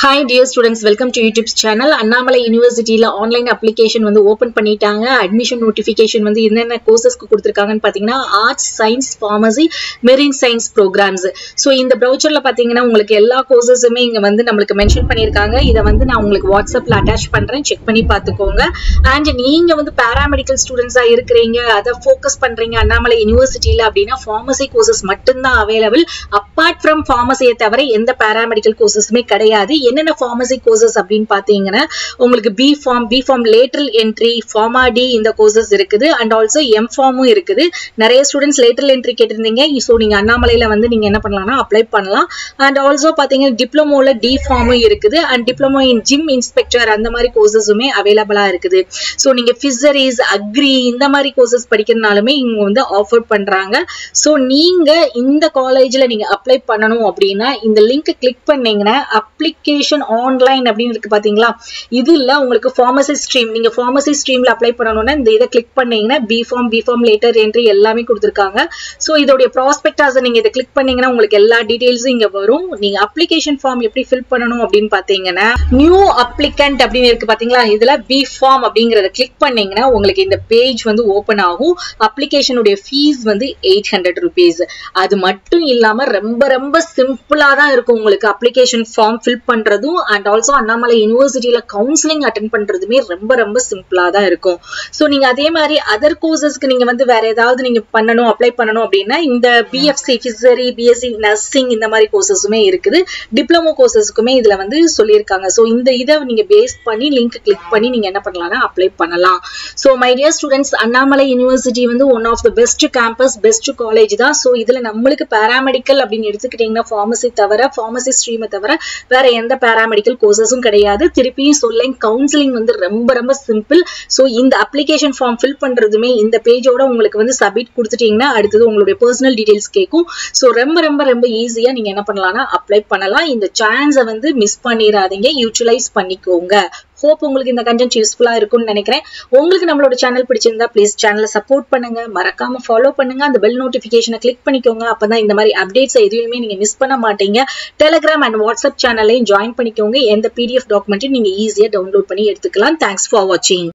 hi dear students welcome to YouTube channel Annamalai யூனிவர்சிட்டியில் online application வந்து open பண்ணிட்டாங்க admission notification வந்து என்னென்ன கோர்சஸ்க்கு கொடுத்துருக்காங்கன்னு பார்த்தீங்கன்னா arts science pharmacy marine science programs so இந்த ப்ரௌச்சரில் பார்த்தீங்கன்னா உங்களுக்கு எல்லா கோர்சஸுமே இங்கே வந்து நம்மளுக்கு மென்ஷன் பண்ணியிருக்காங்க இதை வந்து நான் உங்களுக்கு வாட்ஸ்அப்பில் அட்டாச் பண்ணுறேன் செக் பண்ணி பார்த்துக்கோங்க அண்ட் நீங்கள் வந்து பேராமெடிக்கல் ஸ்டூடெண்ட்ஸாக இருக்கிறீங்க அதை ஃபோக்கஸ் பண்ணுறீங்க அண்ணாமலை யூனிவர்சிட்டியில் அப்படின்னா ஃபார்மசி கோர்சஸ் மட்டும்தான் அவைலபிள் அப்பார்ட் ஃப்ரம் ஃபார்மசியை தவிர எந்த பேராமெடிக்கல் கோர்சஸுமே கிடையாது என்னென்ன ஃபார்மசி கோர்சஸ் அப்படின்னு பார்த்தீங்கன்னா உங்களுக்கு B pharm B pharm lateral entry pharma D இந்த கோர்சஸ் இருக்குது அண்ட் ஆல்சோ எம் ஃபார்மும் இருக்குது நிறைய ஸ்டூடெண்ட்ஸ் லேட்டரல் என்ட்ரி கேட்டிருந்தீங்க ஸோ நீங்கள் அண்ணாமலையில் வந்து நீங்கள் என்ன பண்ணலாம்னா அப்ளை பண்ணலாம் அண்ட் ஆல்சோ பார்த்தீங்கன்னா டிப்ளமோவில் டி ஃபார்மும் இருக்குது and diploma in gym inspector அந்த மாதிரி கோர்சஸுமே அவைலபிளாக இருக்குது ஸோ நீங்கள் ஃபிஷரிஸ் அக்ரி இந்த மாதிரி கோர்சஸ் படிக்கிறதுனாலுமே இங்கே வந்து ஆஃபர் பண்ணுறாங்க ஸோ நீங்கள் இந்த காலேஜில் நீங்கள் அப்ளை பண்ணணும் அப்படின்னா இந்த லிங்க் கிளிக் பண்ணீங்கன்னா அப்ளிகேஷன் ஆன்லைன் அப்படின்னு இருக்கு பார்த்தீங்களா இதில் உங்களுக்கு ஃபார்மசி ஸ்ட்ரீம் நீங்கள் ஃபார்மசி ஸ்ட்ரீமில் அப்ளை பண்ணணும்னா இந்த இதை கிளிக் பண்ணீங்கன்னா B pharm B pharm later entry எல்லாமே கொடுத்துருக்காங்க ஸோ இதோடைய ப்ராஸ்பெக்டாஸை நீங்கள் இதை கிளிக் பண்ணீங்கன்னா உங்களுக்கு எல்லா டீட்டெயில்ஸும் இங்கே வரும் நீங்கள் அப்ளிகேஷன் ஃபார்ம் எப்படி ஃபில் பண்ணணும் அப்படின்னு பார்த்தீங்கன்னா நியூ அப்ளிகண்ட் அப்படின்னு இருக்கு பார்த்தீங்களா இதில் பி ஃபார்ம் அப்படிங்கிறத கிளிக் பண்ணீங்கன்னா உங்களுக்கு இந்த பேஜ் வந்து ஓப்பன் ஆகும் அப்ளிகேஷனுடைய ஃபீஸ் வந்து எயிட் ஹண்ட்ரட் ருபீஸ் அது மட்டும் இல்லாமல் ரொம்ப ரொம்ப சிம்பிளாக தான் இருக்கும் உங்களுக்கு அப்ளிகேஷன் ஃபார்ம் ஃபில் பண்ணுறதும் அண்ட் ஆல்சோ அண்ணாமலை யூனிவர்சிட்டியில் கவுன்சிலிங் அட்டன் பண்ணுறதுமே ரொம்ப ரொம்ப சிம்பிளாக தான் இருக்கும் ஸோ நீங்கள் அதே மாதிரி அதர் கோர்சஸ்க்கு நீங்கள் வந்து வேற ஏதாவது நீங்கள் பண்ணணும் அப்ளை பண்ணணும் அப்படின்னா இந்த பிஎஃப்சி ஃபிசரி பிஎஸ்சி நர்சிங் இந்த மாதிரி கோர்சஸுமே இருக்குது டிப்ளமோ கோர்சஸ்க்குமே இதில் வந்து சொல்லியிருக்காங்க ஸோ இந்த இதை நீங்கள் பேஸ் பண்ணி லிங்க் கிளிக் பண்ணி நீங்கள் என்ன பண்ணலாம்னா அப்ளை பண்ணலாம் so my dear students Annamalai university வந்து one of the best campus best college தான் ஸோ இதில் நம்மளுக்கு பேராமெடிக்கல் அப்படின்னு எடுத்துக்கிட்டிங்கன்னா ஃபார்மசி தவிர ஃபார்மசி ஸ்ட்ரீமை தவிர வேற எந்த பேராமெடிக்கல் கோர்சஸும் கிடையாது திருப்பியும் சொல்லேன் கவுன்சிலிங் வந்து ரொம்ப ரொம்ப சிம்பிள் ஸோ இந்த அப்ளிகேஷன் ஃபார்ம் ஃபில் பண்ணுறதுமே இந்த பேஜோட உங்களுக்கு வந்து சப்மிட் கொடுத்துட்டீங்கன்னா அடுத்தது உங்களுடைய பர்சனல் டீடைல்ஸ் கேட்கும் ஸோ ரொம்ப ரொம்ப ரொம்ப ஈஸியாக நீங்கள் என்ன பண்ணலாம்னா அப்ளை பண்ணலாம் இந்த சான்ஸை வந்து மிஸ் பண்ணிடாதீங்க யூட்டிலைஸ் பண்ணிக்கோங்க ஹோப் உங்களுக்கு இந்த கண்டென்ட் யூஸ்ஃபுல்லாக இருக்கும்னு நினைக்கிறேன் உங்களுக்கு நம்மளோட சேனல் பிடிச்சிருந்தா ப்ளீஸ் சேனலை சப்போர்ட் பண்ணுங்க மறக்காம ஃபாலோ பண்ணுங்க அந்த பெல் நோட்டிஃபிகேஷனை கிளிக் பண்ணிக்கோங்க அப்பதான் இந்த மாதிரி அப்டேட்ஸ் எதுவுமே நீங்க மிஸ் பண்ண மாட்டீங்க டெலிகிராம் அண்ட் வாட்ஸ்அப் சேனலையும் ஜாயின் பண்ணிக்கோங்க எந்த பிடிஎஃப் டாக்குமெண்ட்டையும் நீங்க ஈஸியாக டவுன்லோட் பண்ணி எடுத்துக்கலாம் தேங்க்ஸ் ஃபார் வாட்சிங்